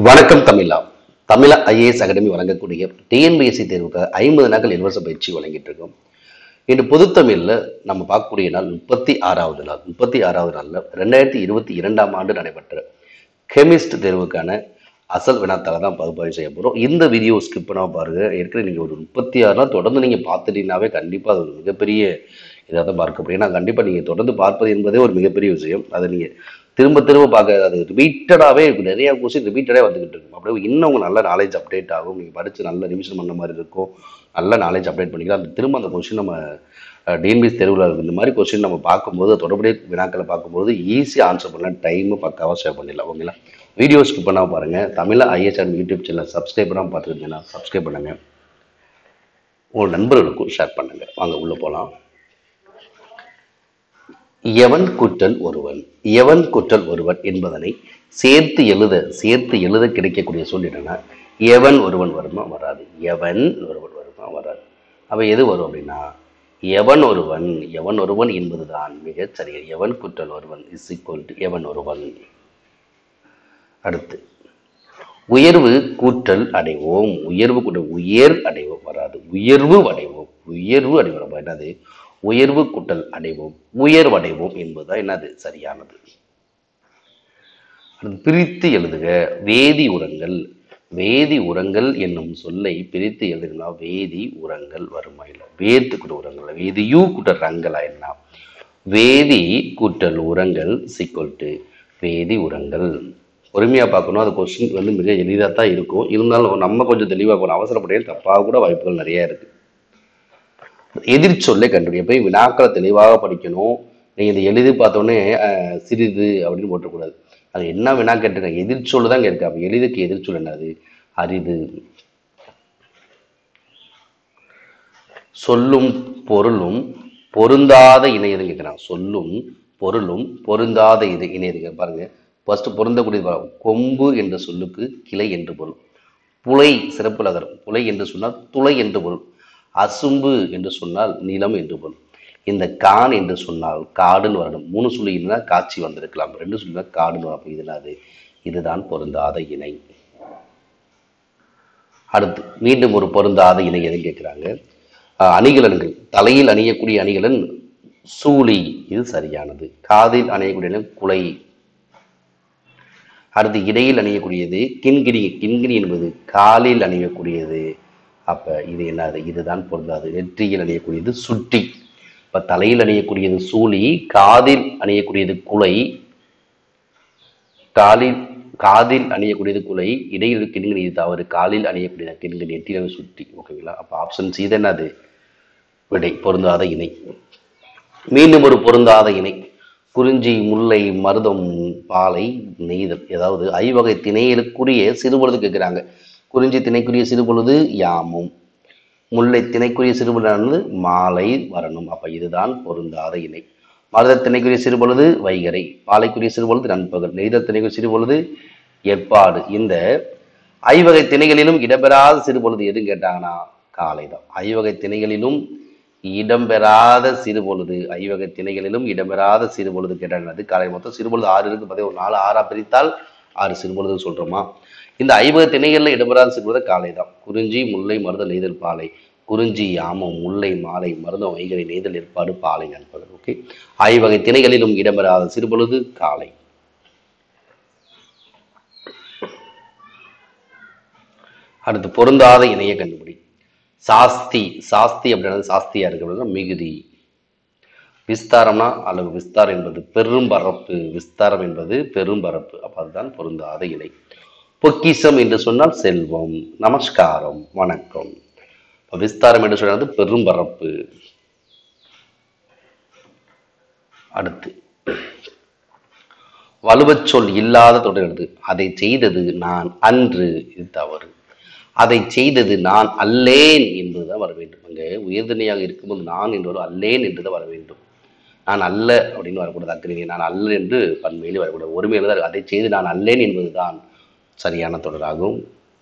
வணக்கம் தமிழா தமிழா ஐஏஎஸ் அகாடமி வழங்கக்கூடிய டிஎன்பிஎஸ்சி தேர்வுக்கு ஐம்பது நாட்கள் இலவச பயிற்சி வழங்கிட்டு இருக்கோம் இன்று பொதுத்தமிழில் நம்ம பார்க்கக்கூடிய நாள் முப்பத்தி ஆறாவது நாள் முப்பத்தி ஆறாவது நாளில் ரெண்டாயிரத்தி இருபத்தி இரண்டாம் ஆண்டு நடைபெற்ற கெமிஸ்ட் தேர்வுக்கான அசல் வினாத்தால தான் பகுப்பாய்வு செய்ய போகிறோம் இந்த வீடியோ ஸ்கிப் பண்ணாம பாருங்க ஏற்கனவே நீங்கள் ஒரு முப்பத்தி ஆறு நாள் தொடர்ந்து நீங்கள் பார்த்துட்டீங்கன்னாவே கண்டிப்பாக அது ஒரு மிகப்பெரிய இதாக தான் பார்க்க முடியும் ஏன்னா கண்டிப்பாக நீங்கள் தொடர்ந்து பார்ப்பது என்பதே ஒரு மிகப்பெரிய விஷயம் அதை நீங்கள் திரும்ப திரும்ப பார்க்க அது ரிப்பீட்டடாகவே நிறைய கொஸ்டின் ரிப்பீட்டடாக வந்துகிட்டு இருக்கும் அப்படியே இன்னும் உங்க நல்ல நாலேஜ் அப்டேட் ஆகும் நீங்கள் படித்து நல்ல ரிவிஷன் பண்ண மாதிரி இருக்கும் நல்ல நாலேஜ் அப்டேட் பண்ணிக்கலாம் அந்த திரும்ப அந்த கொஸ்டின் நம்ம டிஎன்பிஎஸ் தெருவில் இந்த மாதிரி கொஸ்டின் நம்ம பார்க்கும்போது தொடர்புடைய வினாக்களை பார்க்கும்போது ஈஸியாக ஆன்சர் பண்ணலாம் டைமு பக்காவாக சேவ் பண்ணிடலாம் ஓகேங்களா வீடியோ ஸ்கிப் பண்ணாமல் பாருங்கள் தமிழில் ஐஎஸ்ஆர் யூடியூப் சேனல் சப்ஸ்கிரைப் பண்ணாமல் பார்த்துருந்தீங்கன்னா சப்ஸ்கிரைப் பண்ணுங்கள் உங்கள் நண்பர்களுக்கும் ஷேர் பண்ணுங்கள் வாங்க உள்ளே போகலாம் எவன் குற்றல் ஒருவன் எவன் குற்றல் ஒருவன் என்பதனை சேர்த்து எழுத சேர்த்து எழுத கிடைக்கக்கூடிய சொல் என்னன்னா எவன் ஒருவன் வருமா வராது எவன் ஒருவன் வருமா வராது அப்ப எது வரும் அப்படின்னா எவன் ஒருவன் எவன் ஒருவன் என்பதுதான் மிகச் சரி எவன் குற்றல் ஒருவன் இஸ் ஈக்குவல் டு எவன் ஒருவன் அடுத்து உயர்வு கூற்றல் அடைவோம் உயர்வு கூட்டல் உயர் அடைவோம் வராது உயர்வு அடைவோம் உயர்வு அடைவோம் என்னது உயர்வு கூட்டல் அடைவோம் உயர்வடைவோம் என்பதுதான் என்னது சரியானது அடுத்து பிரித்து எழுதுக வேதி உரங்கள் வேதி உரங்கள் என்னும் சொல்லை பிரித்து எழுதுனா வேதி உரங்கள் வருமா இல்லை வேத்து கூட்ட உரங்கள் வேதியு கூட்ட ரங்களா என்ன வேதி கூட்டல் உரங்கள் சிக்கொல்ட்டு வேதி உரங்கள் பொறுமையாக பார்க்கணும் அது கொஸ்டின் வந்து மிக எளிதாக தான் இருக்கும் இருந்தாலும் நம்ம கொஞ்சம் தெளிவாக போகணும் அவசரப்படையே தப்பாக கூட வாய்ப்புகள் நிறைய இருக்கு எதிர்ச்சொல்லை கண்டுபிடி போய் வினாக்களை தெளிவாக படிக்கணும் நீங்கள் இதை எழுதி பார்த்தோன்னே அஹ், சிறிது அப்படின்னு போட்டக்கூடாது அது என்ன வினா கேட்டிருக்காங்க எதிர்ச்சொல் தான் கேட்க அப்போ எளிதுக்கு எதிர்ச்சொல் என்னது அரிது சொல்லும் பொருளும் பொருந்தாத இணையதுன்னு கேட்குறாங்க சொல்லும் பொருளும் பொருந்தாத இது இணையதுங்க பாருங்க ஃபர்ஸ்ட் பொருந்தக்கூடியது பாருங்க. கொம்பு என்ற சொல்லுக்கு கிளை என்று பொருள் புலை சிறப்பு நகரம் புலை என்று சொன்னால் துளை என்று பொருள் அசும்பு என்று சொன்னால் நிலம் என்று பொருள் இந்த கான் என்று சொன்னால் காடுன்னு வரணும் மூணு சொல்லி இல்லைன்னா காட்சி வந்திருக்கலாம் ரெண்டு சொல்லினா காடுன்னு வரும் அப்ப இது என்னது இதுதான் பொருந்தாத இணை அடுத்து மீண்டும் ஒரு பொருந்தாத இணை எதுன்னு கேட்குறாங்க அணிகலன்கள் தலையில் அணியக்கூடிய அணிகலன் சூளி இது சரியானது காதில் அணியக்கூடிய அணிகலன் குலை அடுத்து இடையில் அணியக்கூடியது கிண்கிணி கிண்கிணி என்பது காலில் அணியக்கூடியது அப்ப இது என்னது இதுதான் பொருந்தாது நெற்றியில் அணியக்கூடியது சுட்டி இப்ப தலையில் அணியக்கூடியது சூளி காதில் அணியக்கூடியது குலை காலில் காதில் அணியக்கூடியது குலை இடையில் கிண்கிணி இது தவறு காலில் அணியக்கூடியது கிண்கிணி நெற்றியில் சுட்டி ஓகேங்களா அப்ப ஆப்ஷன் சி இது என்னது விடை பொருந்தாத இணை மீண்டும் ஒரு பொருந்தாத இணை குறிஞ்சி முல்லை மருதம் பாலை நெய்தல் ஏதாவது ஐவகை திணைகளுக்குரிய சிறுபொழுது கேட்குறாங்க குறிஞ்சி திணைக்குரிய சிறுபொழுது யாமும் முல்லை திணைக்குரிய சிறுபொழுதானது மாலை வரணும் அப்ப இதுதான் பொருந்தாத இணை மருத திணைக்குரிய சிறுபொழுது வைகரை பாலைக்குரிய சிறுபொழுது நண்பகல் நெய்தல் திணைக்குரிய சிறுபொழுது ஏற்பாடு இந்த ஐவகை திணைகளிலும் இடம்பெறாத சிறுபொழுது எதுன்னு கேட்டாங்கன்னா காலை தான் ஐவகை திணைகளிலும் இடம்பெறாத சிறுபொழுது ஐவகை திணைகளிலும் இடம்பெறாத சிறுபொழுது கேட்டாங்க காலை மொத்தம் சிறுபொழுது ஆறு இருக்கு பார்த்தா ஒரு நாலு ஆறா பிரித்தால் ஆறு சிறுபொழுது சொல்றோமா இந்த ஐவகை திணைகளில் இடம்பெறாத சிறுபொழுது காலை தான் குறிஞ்சி முல்லை மருதல் நெய்தல் பாலை குறிஞ்சி யாமம் முல்லை மாலை மருதம் வைகரை நெய்தல் ஏற்பாடு பாலை நண்பகல் ஓகே ஐவகை திணைகளிலும் இடம்பெறாத சிறுபொழுது காலை அடுத்து பொருந்தாத இணைய கண்டுபிடி சாஸ்தி சாஸ்தி அப்படின்றது சாஸ்தியா இருக்கிறது மிகுதி விஸ்தாரம்னா அளவு விஸ்தாரம் என்பது பெரும்பரப்பு விஸ்தாரம் என்பது பெரும்பரப்பு அப்ப அதுதான் பொருந்தாத இணை பொக்கிஷம் என்று சொன்னால் செல்வம் நமஸ்காரம் வணக்கம் அப்ப விஸ்தாரம் என்று சொன்னது பெரும்பரப்பு அடுத்து வலுவச் சொல் இல்லாத தொடர் எழுது அதை செய்தது நான் அன்று இது தவறு அதை செய்தது நான் அல்லேன் என்பதுதான் வர வேண்டும் அங்கே உயர்தனையாக இருக்கும்போது நான் என்று வரும் அல்லேன் என்றுதான் வர வேண்டும் நான் அல்ல அப்படின்னு வரக்கூடாது அக்ரிணி நான் அல்ல என்று பன்மையிலே வரக்கூடாது ஒருமையில தான் இருக்கு. அதை செய்து நான் அல்லேன் என்பதுதான் சரியான தொடராகும்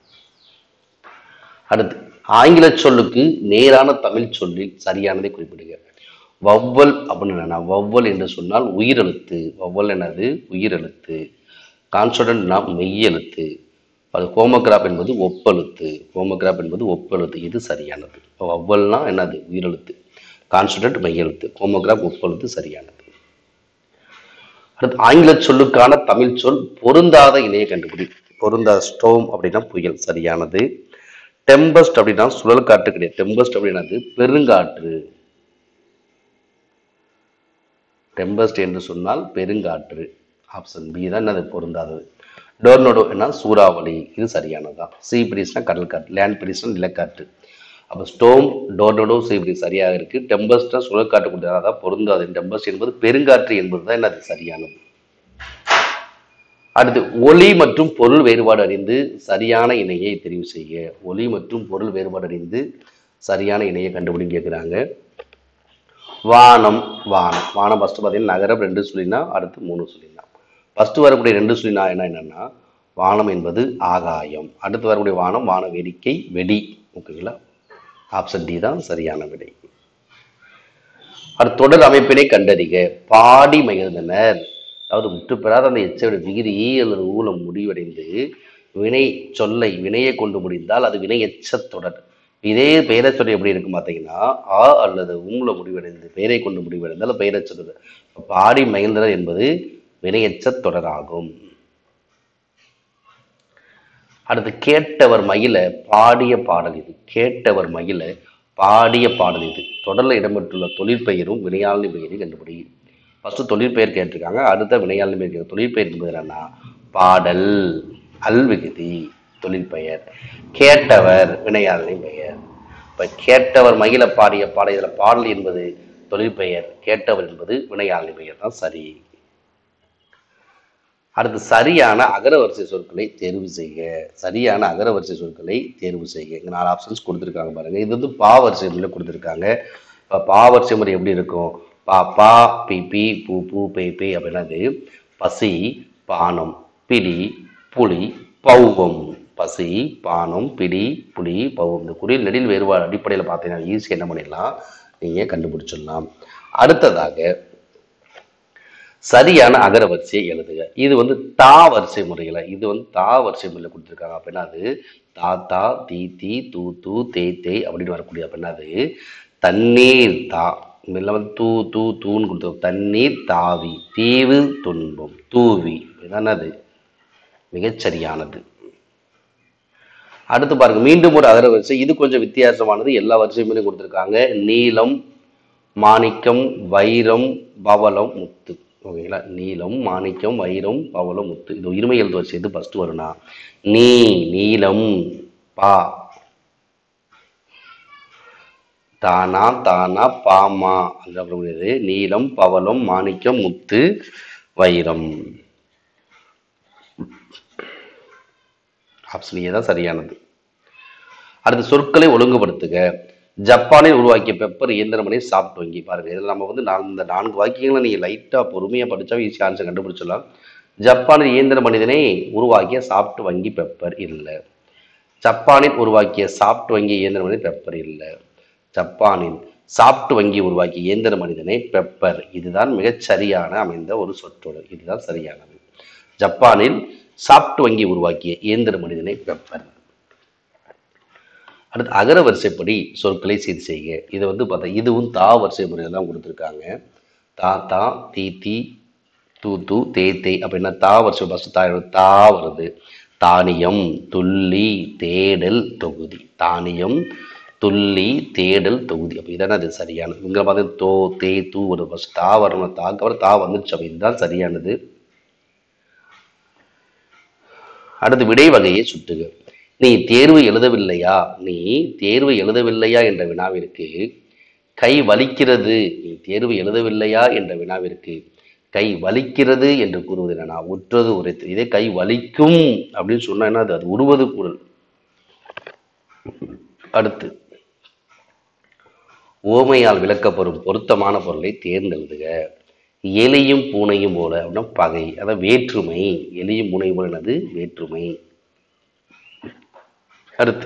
அடுத்து ஆங்கில சொல்லுக்கு நேரான தமிழ் சொல்லில் சரியானதை குறிப்பிடுங்க வவ்வல் அப்படின்னு என்னன்னா வவ்வல் என்று சொன்னால் உயிரெழுத்து வவ்வல் என்னது உயிரெழுத்து கான்சோனன்ட்னா மெய்யெழுத்து அது ஹோமோகிராப் என்பது ஒப்பெழுத்து ஹோமோகிராப் என்பது ஒப்பெழுத்து இது சரியானது ஒவ்வொல்னா என்னது உயிரெழுத்து கான்ஸ்டன்ட் மையெழுத்து ஹோமோகிராப் ஒப்பெழுத்து சரியானது அடுத்து ஆங்கில சொல்லுக்கான தமிழ் சொல் பொருந்தாத இணைய கண்டுபிடி பொருந்தாத ஸ்டோம் அப்படின்னா புயல் சரியானது டெம்பஸ்ட் அப்படின்னா சுழல் காற்று கிடையாது டெம்பஸ்ட் அப்படின்னது பெருங்காற்று டெம்பஸ்ட் என்று சொன்னால் பெருங்காற்று ஆப்ஷன் பி தான் என்னது பொருந்தாதது டோர்னோடோ என்ன சூறாவளி இது சரியானதுதான் சீ பிரீஸ்னா கடல் காற்று லேண்ட் பிரீஸ்னா நிலக்காற்று அப்போ ஸ்டோம் டோர்னோடோ சீ பிரீஸ் சரியாக இருக்கு டெம்பஸ்ட்னா சுழல் காற்று கொடுத்தது அதான் பொருந்தாது டெம்பஸ்ட் என்பது பெருங்காற்று என்பது தான் என்னது சரியானது அடுத்து ஒளி மற்றும் பொருள் வேறுபாடு அறிந்து சரியான இணையை தெரிவு செய்ய ஒளி மற்றும் பொருள் வேறுபாடு அறிந்து சரியான இணையை கண்டுபிடின்னு கேட்குறாங்க வானம் வானம் வானம் ஃபஸ்ட்டு பார்த்தீங்கன்னா நகரம் ரெண்டு சொல்லினா அடுத்து மூணு சொல்லினா ஃபஸ்ட்டு வரக்கூடிய ரெண்டு சொல்லினா என்ன என்னன்னா வானம் என்பது ஆகாயம் அடுத்து வரக்கூடிய வானம் வான வேடிக்கை வெடி ஓகேங்களா ஆப்ஷன் டி தான் சரியான விடை அடுத்து தொடர் அமைப்பினை கண்டறிக பாடி மகிழ்ந்தனர் அதாவது முற்று பெறாத அந்த எச்சவிட விகிதி அல்லது ஊலம் முடிவடைந்து வினை சொல்லை வினையை கொண்டு முடிந்தால் அது வினை எச்ச தொடர் இதே பெயரச்சொல் எப்படி இருக்கும் பார்த்தீங்கன்னா ஆ அல்லது உம்ல முடிவடைந்து பெயரை கொண்டு முடிவடைந்தால் பெயரச்சொல் பாடி மகிழ்ந்தனர் என்பது வினையச்ச தொடராகும் அடுத்து கேட்டவர் மகிழ பாடிய பாடல் இது கேட்டவர் மகிழ பாடிய பாடல் இது தொடர்ல இடம்பெற்றுள்ள தொழிற்பெயரும் வினையாளி பெயரையும் கண்டுபிடி ஃபர்ஸ்ட் தொழிற்பெயர் கேட்டிருக்காங்க அடுத்த வினையாளி பெயர் கேட்க தொழிற்பெயர் என்பது என்னன்னா பாடல் அல்விகுதி தொழிற்பெயர் கேட்டவர் வினையாளி பெயர் இப்ப கேட்டவர் மகிழ பாடிய பாடல் இதுல பாடல் என்பது தொழிற்பெயர் கேட்டவர் என்பது வினையாளி பெயர் தான் சரி அடுத்து சரியான அகரவரிசை சொற்களை தேர்வு செய்க சரியான அகரவரிசை சொற்களை தேர்வு செய்க இங்க நாலு ஆப்ஷன்ஸ் கொடுத்துருக்காங்க பாருங்க இது வந்து பா வரிசை முறையில் கொடுத்துருக்காங்க இப்போ பா வரிசை முறை எப்படி இருக்கும் பா பா பி பி பூ பூ பே பே அப்படின்னா அது பசி பானம் பிடி புலி பௌவம் பசி பானம் பிடி புலி பௌவம் இந்த குறியில் நெடில் வேறுபாடு அடிப்படையில் பார்த்தீங்கன்னா ஈஸியாக என்ன பண்ணிடலாம் நீங்கள் கண்டுபிடிச்சிடலாம் அடுத்ததாக சரியான அகர வரிசையை எழுதுக இது வந்து தா வரிசை முறையில் இது வந்து தா வரிசை முறையில் கொடுத்துருக்காங்க அப்படின்னா அது தா தா தீ தீ தூ தூ தே தே அப்படின்னு வரக்கூடிய அப்படின்னா அது தண்ணீர் தா இதில் வந்து தூ தூ தூன்னு கொடுத்துருக்கோம் தண்ணீர் தாவி தீவு துன்பம் தூவி இதுதானே அது மிகச்சரியானது அடுத்து பாருங்க மீண்டும் ஒரு அகர வரிசை இது கொஞ்சம் வித்தியாசமானது எல்லா வரிசையுமே கொடுத்துருக்காங்க நீலம் மாணிக்கம் வைரம் பவளம் முத்து ஓகேங்களா நீலம் மாணிக்கம் வைரம் பவளம் முத்து இது இருமை எழுத்து வரிசை எது ஃபர்ஸ்ட் வரும்னா நீ நீலம் பா தானா தானா பாமா அந்த வரக்கூடியது நீலம் பவளம் மாணிக்கம் முத்து வைரம் ஆப்ஷன் ஏ தான் சரியானது அடுத்து சொற்களை ஒழுங்குபடுத்துக ஜப்பானில் உருவாக்கிய பெப்பர் இயந்திரமனை சாப்பிட்டு வங்கி பாருங்க இதில் நம்ம வந்து நான் இந்த நான்கு வாக்கியங்களை நீங்கள் லைட்டாக பொறுமையாக படித்தா ஈஸியாக ஆன்சர் கண்டுபிடிச்சிடலாம் ஜப்பானில் இயந்திர மனிதனை உருவாக்கிய சாப்பிட்டு வங்கி பெப்பர் இல்லை ஜப்பானில் உருவாக்கிய சாப்பிட்டு வங்கி இயந்திர மனிதன் பெப்பர் இல்லை ஜப்பானின் சாப்பிட்டு வங்கி உருவாக்கிய இயந்திர மனிதனை பெப்பர் இதுதான் மிகச் சரியான அமைந்த ஒரு சொற்றொடர் இதுதான் சரியானது ஜப்பானில் சாப்பிட்டு வங்கி உருவாக்கிய இயந்திர மனிதனை பெப்பர் அடுத்து அகர வரிசைப்படி சொற்களை சீர் செய்க இதை வந்து பார்த்தா இதுவும் தா வரிசை முறையில் தான் கொடுத்துருக்காங்க தா தா தீ தீ தூ தூ தே தே அப்படின்னா தா வரிசை ஃபஸ்ட்டு தா தா வருது தானியம் துள்ளி தேடல் தொகுதி தானியம் துள்ளி தேடல் தொகுதி அப்போ இதானே அது சரியானது இங்கே பார்த்து தோ தே தூ வருது ஃபஸ்ட் தா வரணும் தாக்கு அப்புறம் தா வந்துச்சு அப்போ இதுதான் சரியானது அடுத்து விடை வகையை சுட்டுக நீ தேர்வு எழுதவில்லையா நீ தேர்வு எழுதவில்லையா என்ற வினாவிற்கு கை வலிக்கிறது நீ தேர்வு எழுதவில்லையா என்ற வினாவிற்கு கை வலிக்கிறது என்று கூறுவது என்னன்னா உற்றது உரைத்து இதே கை வலிக்கும் அப்படின்னு சொன்னா என்ன அது அது உருவது குரல் அடுத்து ஓமையால் விளக்கப்படும் பொருத்தமான பொருளை தேர்ந்தெழுதுக எலியும் பூனையும் போல அப்படின்னா பகை அதான் வேற்றுமை எலியும் பூனையும் போல என்னது வேற்றுமை அடுத்து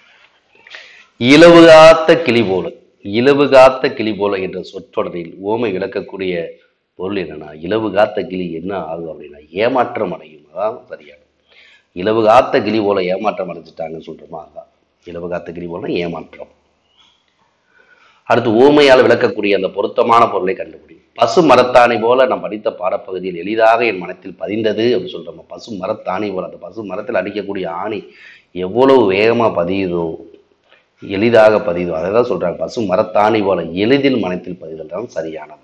இலவு காத்த கிளி போல இலவு காத்த கிளி போல என்ற சொற்றொடரில் ஓமை விளக்கக்கூடிய பொருள் என்னன்னா இலவு காத்த கிளி என்ன ஆகும் அப்படின்னா ஏமாற்றம் அடையும் அதான் சரியான இலவு காத்த கிளி போல ஏமாற்றம் அடைஞ்சிட்டாங்கன்னு சொல்றோமா அதான் இலவு காத்த கிளி போல ஏமாற்றம் அடுத்து ஊமையால் விளக்கக்கூடிய அந்த பொருத்தமான பொருளை கண்டுபிடி பசு மரத்தாணி போல நான் படித்த பாடப்பகுதியில் எளிதாக என் மனத்தில் பதிந்தது அப்படின்னு சொல்றோம் பசு மரத்தாணி போல அந்த பசு மரத்தில் அடிக்கக்கூடிய ஆணி எவ்வளவு வேகமா பதியுதோ எளிதாக பதியுதோ அதை தான் சொல்றாங்க பசு மரத்தாணி போல எளிதில் மனத்தில் பதிதல் தான் சரியானது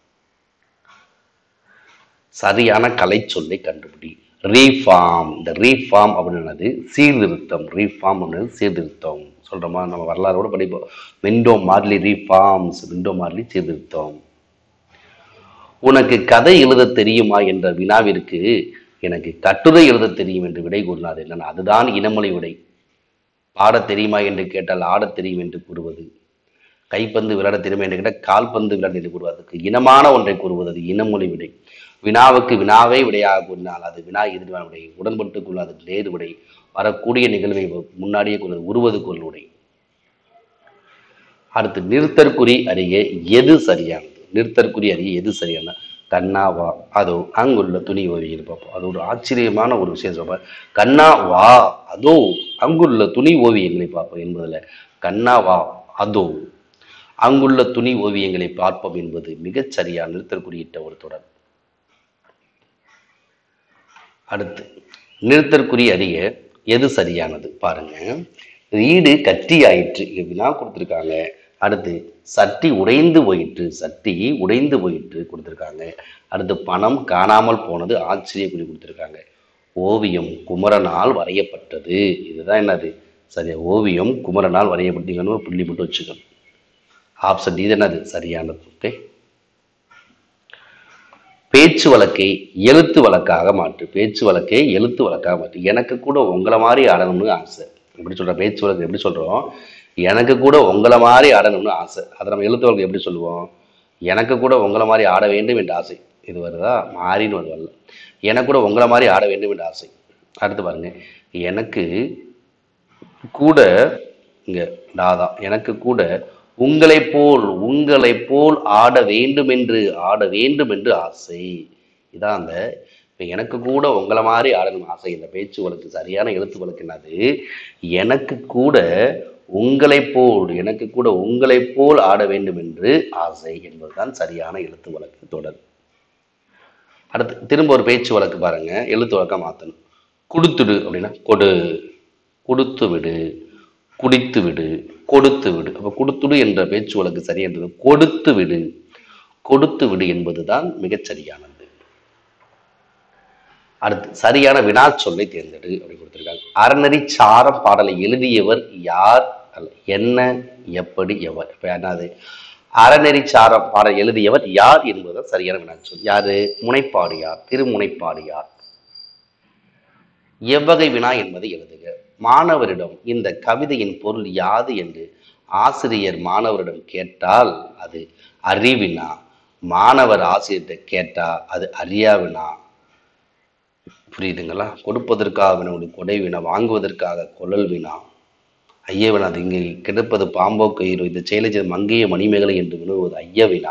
சரியான கலை சொல்லை கண்டுபிடி ரீஃபார்ம் இந்த ரீஃபார்ம் அப்படின்னது சீர்திருத்தம் ரீஃபார்ம் அப்படின்னது சீர்திருத்தம் சொல்றோமா நம்ம வரலாறோட படிப்போம் Minto Morley reforms Minto Morley சீர்திருத்தம் உனக்கு கதை எழுத தெரியுமா என்ற வினாவிற்கு எனக்கு கட்டுரை எழுத தெரியும் என்று விடை கூறினார் என்னன்னா அதுதான் இனமொழி விடை பாடத் தெரியுமா என்று கேட்டால் ஆடத் தெரியும் என்று கூறுவது கைப்பந்து விளையாட தெரியுமா என்று கேட்டால் கால்பந்து விளையாட என்று கூறுவது அதுக்கு இனமான ஒன்றை கூறுவது அது இனமொழி விடை வினாவுக்கு வினாவே விடையாக கூறினால் அது வினா எதிர்வான விடை உடன்பட்டு கொள்ளாது நேரு விடை வரக்கூடிய நிகழ்வை முன்னாடியே கூறுவது உருவது கொள் விடை அடுத்து நிறுத்தற்குறி அறிய எது சரியானது நிறுத்தற்குறி அறிய எது சரியான கண்ணாவா அதோ அங்குள்ள துணி ஓவியம் பார்ப்போம் அது ஒரு ஆச்சரியமான ஒரு விஷயம் சொல்றேன் கண்ணா வா அதோ அங்குள்ள துணி ஓவியங்களை பார்ப்போம் என்பதுல கண்ணா வா அதோ அங்குள்ள துணி ஓவியங்களை பார்ப்போம் என்பது மிகச் சரியான நிறுத்தற்குறியிட்ட ஒரு தொடர் அடுத்து நிறுத்தற்குறி அறிய எது சரியானது பாருங்க வீடு கட்டி ஆயிற்று இங்க வினா கொடுத்துருக்காங்க அடுத்து சட்டி உடைந்து போயிற்று சட்டி உடைந்து போயிற்று கொடுத்துருக்காங்க அடுத்து பணம் காணாமல் போனது ஆச்சரிய குறி கொடுத்துருக்காங்க ஓவியம் குமரனால் வரையப்பட்டது இதுதான் என்னது சரியா ஓவியம் குமரனால் வரையப்பட்டீங்கன்னு ஒரு புள்ளி மட்டும் வச்சுக்கணும் ஆப்ஷன் இது என்னது சரியானது ஓகே பேச்சு வழக்கை எழுத்து வழக்காக மாற்று பேச்சு வழக்கை எழுத்து வழக்காக மாற்று எனக்கு கூட உங்களை மாதிரி ஆடணும்னு ஆசை எப்படி சொல்ற பேச்சு வழக்கு எப்படி சொல்றோம் எனக்கு கூட உங்களை மாதிரி ஆடணும்னு ஆசை அதை நம்ம எழுத்து வழக்கு எப்படி சொல்லுவோம் எனக்கு கூட உங்களை மாதிரி ஆட வேண்டும் என்ற ஆசை இது வருதா மாறின்னு வருது வரல எனக்கு கூட உங்களை மாதிரி ஆட வேண்டும் என்ற ஆசை அடுத்து பாருங்க எனக்கு கூட இங்க நாதான் எனக்கு கூட உங்களைப் போல் உங்களைப் போல் ஆட வேண்டும் என்று ஆட வேண்டும் என்று ஆசை இதான் அந்த இப்ப எனக்கு கூட உங்களை மாதிரி ஆடணும் ஆசை இந்த பேச்சு வழக்கு சரியான எழுத்து வழக்கு என்னது எனக்கு கூட உங்களைப் போல் எனக்கு கூட உங்களைப் போல் ஆட வேண்டும் என்று ஆசை என்பதுதான் சரியான எழுத்து வழக்கு தொடர் அடுத்து திரும்ப ஒரு பேச்சு வழக்கு பாருங்க எழுத்து வழக்கா மாத்தணும் கொடுத்துடு அப்படின்னா கொடு கொடுத்து விடு குடித்து விடு கொடுத்து விடு அப்ப கொடுத்துடு என்ற பேச்சு வழக்கு சரியன்றது கொடுத்து விடு கொடுத்து விடு என்பதுதான் மிகச் சரியானது அடுத்து சரியான வினா சொல்லை தேர்ந்தெடு அப்படி கொடுத்திருக்காங்க அறநெறி சாரம் பாடலை எழுதியவர் யார் அல்ல என்ன எப்படி எவர் இப்ப என்னது அறநெறி சாரம் பாடல் எழுதியவர் யார் என்பதுதான் சரியான வினா சொல் யாரு முனைப்பாடு யார் திருமுனைப்பாடு யார் எவ்வகை வினா என்பதை எழுதுக மாணவரிடம் இந்த கவிதையின் பொருள் யாது என்று ஆசிரியர் மாணவரிடம் கேட்டால் அது அறிவினா மாணவர் ஆசிரியர்கிட்ட கேட்டா அது அறியா வினா புரியுதுங்களா கொடுப்பதற்காக வினா கொடை வினா வாங்குவதற்காக கொழல் வினா ஐய வினா அது இங்கே கிடப்பது பாம்போ கயிறு இந்த செயலை செய்த மங்கைய மணிமேகலை என்று வினவுவது ஐய வினா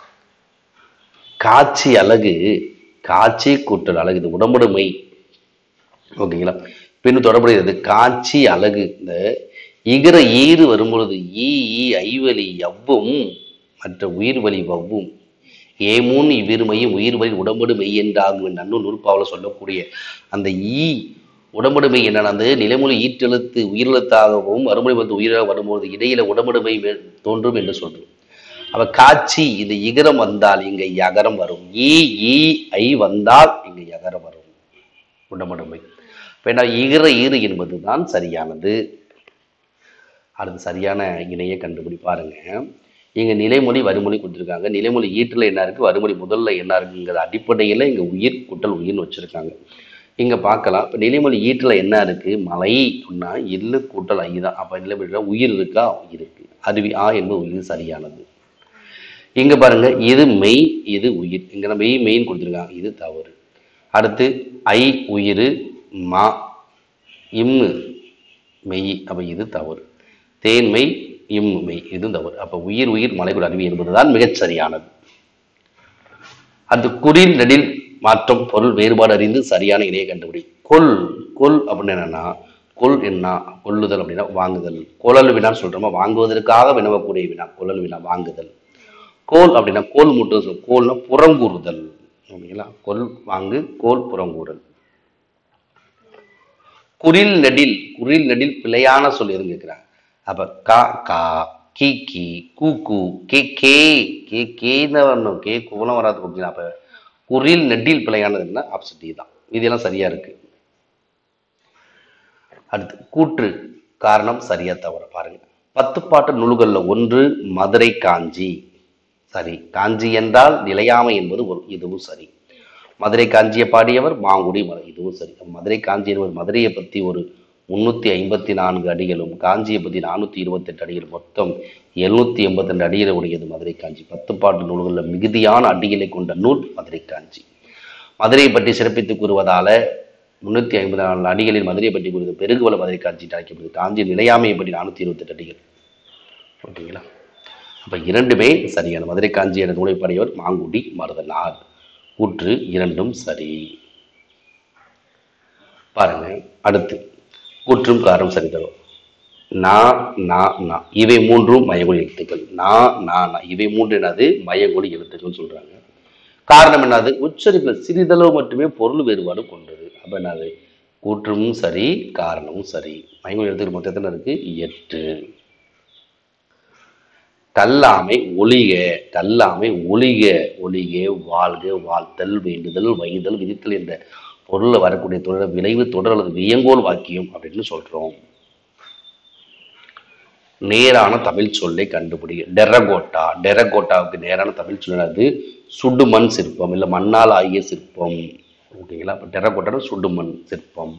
காட்சி அழகு காட்சி கூட்டல் அழகு இது உடம்புடைமை ஓகேங்களா பின் தொடர்புடையது காட்சி அழகு இந்த இகர ஈறு வரும்பொழுது ஈ ஈ ஐவலி எவ்வும் மற்ற உயிர் வழி வவ்வும் ஏமூன் இவ்விருமையும் உயிர் வழி உடம்படு மெய் என்றாகும் என் நன்னூல் நூற்பாவில் சொல்லக்கூடிய அந்த ஈ உடம்படு மெய் என்னது நிலைமொழி ஈற்றெழுத்து உயிரெழுத்தாகவும் வறுமொழி வந்து உயிராக வரும்போது இடையில உடம்படு மெய் வே- தோன்றும் என்று சொல்றோம் அப்ப காட்சி இந்த இகரம் வந்தால் இங்க யகரம் வரும் ஈ ஈ ஐ வந்தால் இங்க யகரம் வரும் உடம்படுமை வேண்டாம் ஈர ஈறு என்பதுதான் சரியானது அடுத்து சரியான இணையை கண்டுபிடி பாருங்க இங்க நிலைமொழி வறுமொழி கொடுத்துருக்காங்க நிலைமொழி ஈட்டில் என்ன இருக்கு வறுமொழி முதல்ல என்ன இருக்குங்கிற அடிப்படையில் இங்க உயிர் கூட்டல் உயிர்னு வச்சிருக்காங்க இங்க பார்க்கலாம் இப்போ நிலைமொழி ஈட்டில் என்ன இருக்கு மலை அப்படின்னா இல்லு கூட்டல் ஐ தான் அப்போ நிலைமொழி உயிர் இருக்கா இருக்கு அருவி ஆ என்பது உயிர் சரியானது இங்க பாருங்க இது மெய் இது உயிர் இங்க நம்ம மெய் மெயின் கொடுத்துருக்காங்க இது தவறு அடுத்து ஐ உயிர் மா இம்மு மெய் அப்ப இது தவறு தேன்மை இம்மு மெய் இது தவறு அப்ப உயிர் உயிர் மலைக்குள் அருவி என்பதுதான் மிகச் சரியானது அடுத்து குறில் நெடில் மாற்றம் பொருள் வேறுபாடு அறிந்து சரியான இணையை கண்டுபிடி கொல் கொல் அப்படின்னு என்னன்னா கொல் என்ன கொல்லுதல் அப்படின்னா வாங்குதல் கொழல் வினான்னு சொல்றோமா வாங்குவதற்காக வினவக்கூடிய வினா கொழல் வினா வாங்குதல் கோல் அப்படின்னா கோல் மட்டும் சொல் கோல்னா புறங்கூறுதல் ஓகேங்களா கொல் வாங்கு கோல் புறங்கூறல் குரில் நெடில் குரில் நெடில் பிழையான சொல் எதுன்னு கேட்குறாங்க அப்ப கா கா கி கி கூ கூ கே கே கே கே தான் வரணும் கே கூலாம் வராது ஓகேங்களா அப்ப குரில் நெடில் பிழையானது என்ன ஆப்ஷன் டி தான் இதெல்லாம் சரியா இருக்கு அடுத்து கூற்று காரணம் சரியா தவற பாருங்க பத்து பாட்டு நூல்கள்ல ஒன்று மதுரை காஞ்சி சரி காஞ்சி என்றால் நிலையாமை என்பது ஒரு இதுவும் சரி மதுரை காஞ்சியை பாடியவர் மாங்குடி மலை இதுவும் சரி மதுரை காஞ்சி என்பவர் மதுரையை பத்தி ஒரு முன்னூத்தி ஐம்பத்தி நான்கு அடிகளும் காஞ்சியை பத்தி நானூத்தி இருபத்தெட்டு அடிகள் மொத்தம் எழுநூத்தி எண்பத்தி ரெண்டு அடிகளை உடையது மதுரை காஞ்சி பத்து பாட்டு நூல்களில் மிகுதியான அடிகளை கொண்ட நூல் மதுரை காஞ்சி மதுரையை பற்றி சிறப்பித்து கூறுவதால முன்னூத்தி ஐம்பது நாலு அடிகளில் மதுரையை பற்றி கூறுவது பெருகுவல மதுரை காஞ்சி அழைக்கப்படுது காஞ்சி நிலையாமையை பற்றி நானூத்தி இருபத்தெட்டு அடிகள் ஓகேங்களா அப்ப இரண்டுமே சரியான மதுரை காஞ்சி என்ற நூலை பாடியவர் மாங்குடி மருதனார் கூற்று இரண்டும் சரி பாருங்க அடுத்து கூற்றும் காரம் சரி தரும் நா நா நா இவை மூன்றும் மயங்கொழி எழுத்துக்கள் நா நா நா இவை மூன்று என்னது மயங்கொழி எழுத்துக்கள் சொல்றாங்க காரணம் என்னது உச்சரிப்பில் சிறிதளவு மட்டுமே பொருள் வேறுபாடு கொண்டது அப்ப என்னது கூற்றும் சரி காரணமும் சரி மயங்கொழி எழுத்துக்கள் மொத்தம் எத்தனை இருக்கு எட்டு கல்லாமை ஒளிக கல்லாமை ஒளிக ஒளிக வாழ்க வாழ்த்தல் வேண்டுதல் வைதல் விதித்தல் என்ற பொருள்ல வரக்கூடிய தொடர் விளைவு தொடர் அல்லது வியங்கோல் வாக்கியம் அப்படின்னு சொல்றோம் நேரான தமிழ் சொல்லை கண்டுபிடி டெரகோட்டா டெரகோட்டாவுக்கு நேரான தமிழ் சொல்லாது சுடுமண் சிற்பம் இல்லை மண்ணால் ஆகிய சிற்பம் ஓகேங்களா அப்போ டெரகோட்டா சுடுமண் சிற்பம்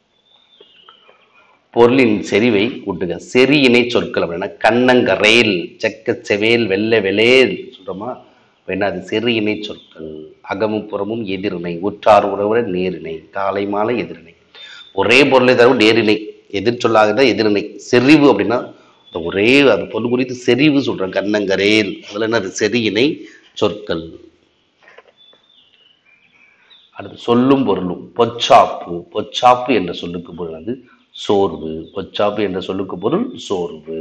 பொருளின் செறிவை கூட்டுக செறியினை சொற்கள் அப்படின்னா கண்ணங்கரேல் செக்க செவேல் வெள்ளை வெளேல் சொல்றோமா அப்ப என்ன அது செறியினை சொற்கள் அகமும் புறமும் எதிரிணை உற்றார் உறவுற நேரிணை காலை மாலை எதிரிணை ஒரே பொருளை தவிர நேரிணை எதிர் சொல்லாக எதிரிணை செறிவு அப்படின்னா அந்த ஒரே அது பொருள் குறித்து செறிவு சொல்றேன் கண்ணங்கரேல் அதுல என்ன அது செறியினை சொற்கள் அடுத்து சொல்லும் பொருளும் பொச்சாப்பு பொச்சாப்பு என்ற சொல்லுக்கு பொருள் வந்து சோர்வு பொச்சாப்பு என்ற சொல்லுக்கு பொருள் சோர்வு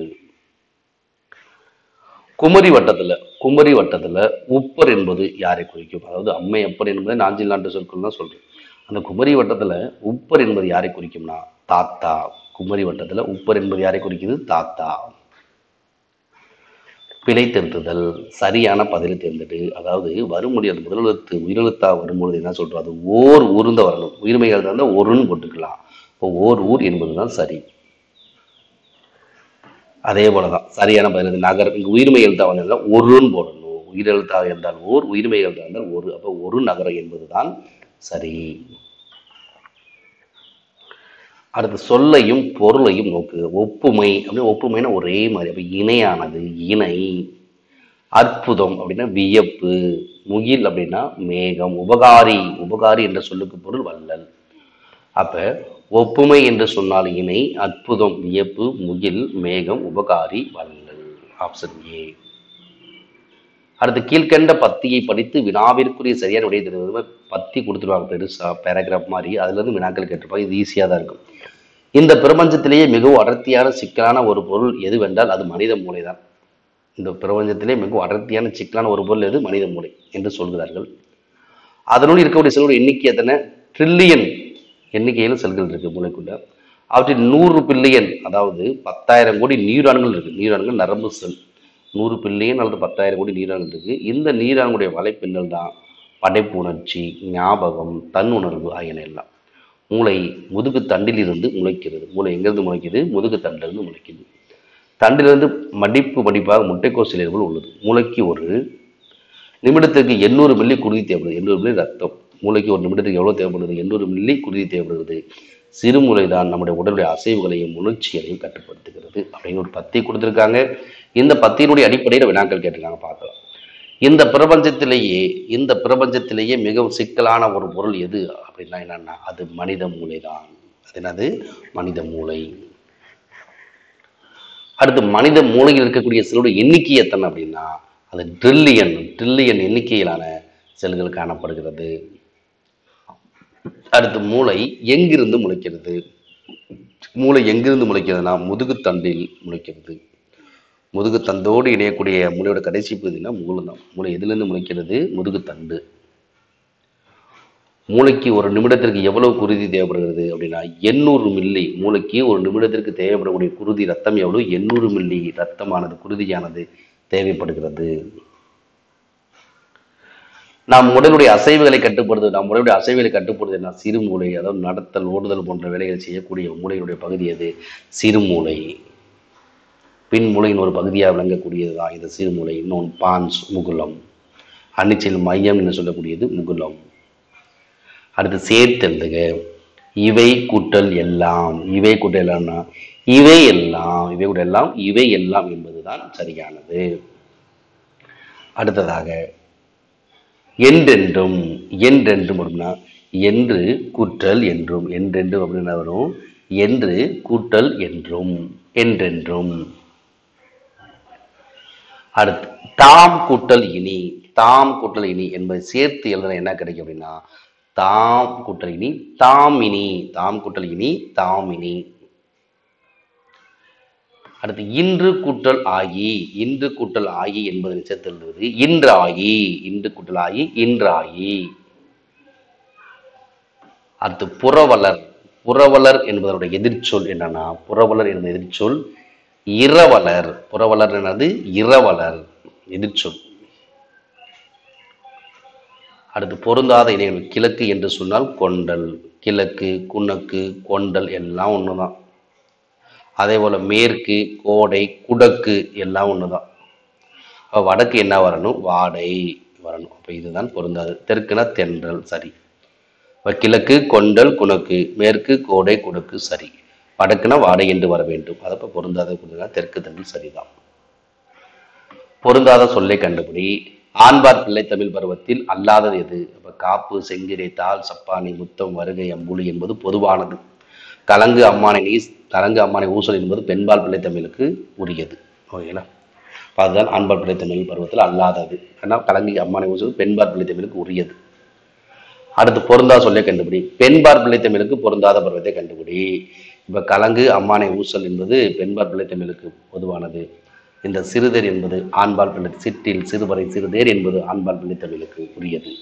குமரி வட்டத்துல குமரி வட்டத்துல உப்பர் என்பது யாரை குறிக்கும் அதாவது அம்மை அப்பர் என்பதை நாஞ்சில் நாட்டு சொற்கள் தான் சொல்றேன் அந்த குமரி வட்டத்துல உப்பர் என்பது யாரை குறிக்கும்னா தாத்தா குமரி வட்டத்துல உப்பர் என்பது யாரை குறிக்குது தாத்தா பிழை திருத்துதல் சரியான பதிலை தேர்ந்தெடு அதாவது வரும் முடியாது முதலெழுத்து உயிரெழுத்தா வரும்பொழுது என்ன சொல்றோம் அது ஓர் ஊர்ந்த வரணும் உயிர்மைகள் இருந்தால் ஒருன்னு போட்டுக்கலாம் இப்போ ஓர் ஊர் என்பதுதான் சரி அதே போலதான் சரியான பதில் நகர் இங்க உயிர்மை எழுத்தா வந்தா ஒருன்னு போடணும் உயிரெழுத்தாக இருந்தால் ஓர் உயிர்மை எழுத்தா இருந்தால் ஒரு அப்போ ஒரு நகரம் என்பதுதான் சரி அடுத்து சொல்லையும் பொருளையும் நோக்கு ஒப்புமை அப்படின்னா ஒப்புமைனா ஒரே மாதிரி அப்ப இணையானது இணை அற்புதம் அப்படின்னா வியப்பு முகில் அப்படின்னா மேகம் உபகாரி உபகாரி என்ற சொல்லுக்கு பொருள் வள்ளல் அப்ப ஒப்புமை என்று சொன்னால் இணை அற்புதம் வியப்பு முகில் மேகம் உபகாரி வள்ளல் ஆப்ஷன் ஏ அடுத்து கீழ்கண்ட பத்தியை படித்து வினாவிற்குரிய சரியான விடையை தெரிவது பத்தி கொடுத்துருவாங்க பெருசா பேராகிராஃப் மாதிரி அதுல இருந்து வினாக்கள் கேட்டிருப்பாங்க இது ஈஸியாக தான் இருக்கும் இந்த பிரபஞ்சத்திலேயே மிகவும் அடர்த்தியான சிக்கலான ஒரு பொருள் எதுவென்றால் அது மனித மூளை தான் இந்த பிரபஞ்சத்திலே மிகவும் அடர்த்தியான சிக்கலான ஒரு பொருள் எது மனித மூளை என்று சொல்கிறார்கள் அதனுள் இருக்கக்கூடிய செல்களுடைய எண்ணிக்கை எத்தனை ட்ரில்லியன் எண்ணிக்கையில் செல்கள் இருக்கு மூளைக்குள்ள அவற்றில் நூறு பில்லியன் அதாவது பத்தாயிரம் கோடி நீரான்கள் இருக்கு நீரான்கள் நரம்பு செல் நூறு பில்லியன் அல்லது பத்தாயிரம் கோடி நீரான்கள் இருக்கு இந்த நீரான்களுடைய வலைப்பின்னல் தான் படைப்பு உணர்ச்சி ஞாபகம் தன்னுணர்வு ஆகியன எல்லாம் மூளை முதுகு தண்டிலிருந்து முளைக்கிறது மூளை எங்கிருந்து முளைக்குது முதுகு தண்டிலிருந்து முளைக்குது தண்டிலிருந்து மடிப்பு மடிப்பாக முட்டைக்கோஸ் இலைகள் உள்ளது மூளைக்கு ஒரு நிமிடத்துக்கு எண்ணூறு மில்லி குருதி தேவைப்படுது எண்ணூறு மில்லி ரத்தம் மூளைக்கு ஒரு நிமிடத்துக்கு எவ்வளவு தேவைப்படுது எண்ணூறு மில்லி குருதி தேவைப்படுகிறது சிறுமூளை தான் நம்முடைய உடலுடைய அசைவுகளையும் உணர்ச்சிகளையும் கட்டுப்படுத்துகிறது அப்படின்னு ஒரு பத்தி கொடுத்துருக்காங்க இந்த பத்தியினுடைய அடிப்படையில் வினாக்கள் கேட்டிருக்காங்க பார்க்கலாம் இந்த பிரபஞ்சத்திலேயே இந்த பிரபஞ்சத்திலேயே மிகவும் சிக்கலான ஒரு பொருள் எது அப்படின்னா என்னன்னா அது மனித மூளை தான் அது என்னது மனித மூளை அடுத்து மனித மூளையில் இருக்கக்கூடிய செல்லுடைய எண்ணிக்கை எத்தனை அப்படின்னா அது ட்ரில்லியன் ட்ரில்லியன் எண்ணிக்கையிலான செல்கள் காணப்படுகிறது அடுத்து மூளை எங்கிருந்து முளைக்கிறது மூளை எங்கிருந்து முளைக்கிறதுனா முதுகுத்தண்டில் முளைக்கிறது முதுகுத்தண்டோடு இணையக்கூடிய மூளையோட கடைசி பகுதினா மூளை தான் மூளை எதிலிருந்து முளைக்கிறது முதுகுத்தண்டு மூளைக்கு ஒரு நிமிடத்திற்கு எவ்வளவு குருதி தேவைப்படுகிறது அப்படின்னா எண்ணூறு மில்லி மூளைக்கு ஒரு நிமிடத்திற்கு தேவைப்படக்கூடிய குருதி ரத்தம் எவ்வளவு எண்ணூறு மில்லி ரத்தமானது குருதியானது தேவைப்படுகிறது நாம் உடலுடைய அசைவுகளை கட்டுப்படுது நாம் உடலுடைய அசைவுகளை கட்டுப்படுது சிறு மூளை அதாவது நடத்தல் ஓடுதல் போன்ற வேலைகளை செய்யக்கூடிய மூளையினுடைய பகுதி அது சிறுமூளை பின் மூளையின் ஒரு பகுதியாக விளங்கக்கூடியது தான் இந்த சிறுமூளை இன்னொன்று பான்ஸ் முகுலம் அன்னிச்சல் மையம் என்று சொல்லக்கூடியது முகுலம் அடுத்து சேர்த்தெழுதுக இவை கூட்டல் எல்லாம் இவை கூட்டல் எல்லாம்னா இவை எல்லாம் இவை கூட்டல் எல்லாம் இவை எல்லாம் என்பதுதான் சரியானது அடுத்ததாக என்றென்றும் என்றென்றும் அப்படின்னா என்று கூட்டல் என்றும் என்றென்றும் அப்படின்னா வரும் என்று கூட்டல் என்றும் என்றென்றும் அடுத்து தாம் கூட்டல் இனி தாம் கூட்டல் இனி என்பதை சேர்த்து எழுதுனா என்ன கிடைக்கும் அப்படின்னா தாம் கூட்டல் இனி தாமினி தாம் கூட்டல் இனி தாமினி அடுத்து இன்று கூட்டல் ஆகி இன்று கூட்டல் ஆகி என்பது சேர்த்து எழுதுவது இன்றாகி இன்று கூட்டல் ஆகி இன்றாகி அடுத்து புறவலர் புறவலர் என்பதனுடைய எதிர்ச்சொல் என்னன்னா புறவலர் என்ற எதிர்ச்சொல் இரவலர் புறவலர் என்னது இரவலர் எதிர்ச்சொல் அடுத்து பொருந்தாத இணைகள் கிழக்கு என்று சொன்னால் கொண்டல் கிழக்கு குணக்கு கொண்டல் எல்லாம் ஒண்ணுதான் அதே போல மேற்கு கோடை குடக்கு எல்லாம் ஒண்ணுதான் அப்ப வடக்கு என்ன வரணும் வாடை வரணும் அப்ப இதுதான் பொருந்தாது தெற்குனா தென்றல் சரி இப்ப கிழக்கு கொண்டல் குணக்கு மேற்கு கோடை குடக்கு சரி வடக்குனா வாடை என்று வர வேண்டும் அதப்ப பொருந்தாத கொடுங்க தெற்கு தென்றல் சரிதான் பொருந்தாத சொல்லை கண்டுபிடி ஆண்பார் பிள்ளை தமிழ் பருவத்தில் அல்லாதது எது அப்ப காப்பு செங்கிரை தாள் சப்பானி முத்தம் வருகை அம்புலி என்பது பொதுவானது கலங்கு அம்மானை நீஸ் கலங்கு அம்மானை ஊசல் என்பது பெண்பால் பிள்ளை தமிழுக்கு உரியது ஓகேங்களா அப்ப அதுதான் ஆண்பால் பிள்ளை தமிழ் பருவத்தில் அல்லாதது ஏன்னா கலங்கு அம்மானை ஊசல் பெண்பால் பிள்ளை தமிழுக்கு உரியது அடுத்து பொருந்தா சொல்லை கண்டுபிடி பெண்பார் பிள்ளை தமிழுக்கு பொருந்தாத பருவத்தை கண்டுபிடி இப்ப கலங்கு அம்மானை ஊசல் என்பது பெண்பார் பிள்ளை தமிழுக்கு பொதுவானது இந்த சிறுதேர் என்பது ஆண்பால் பிள்ளை சிற்றில் சிறுவரை சிறுதேர் என்பது ஆண்பால் பிள்ளை தமிழுக்கு உரியது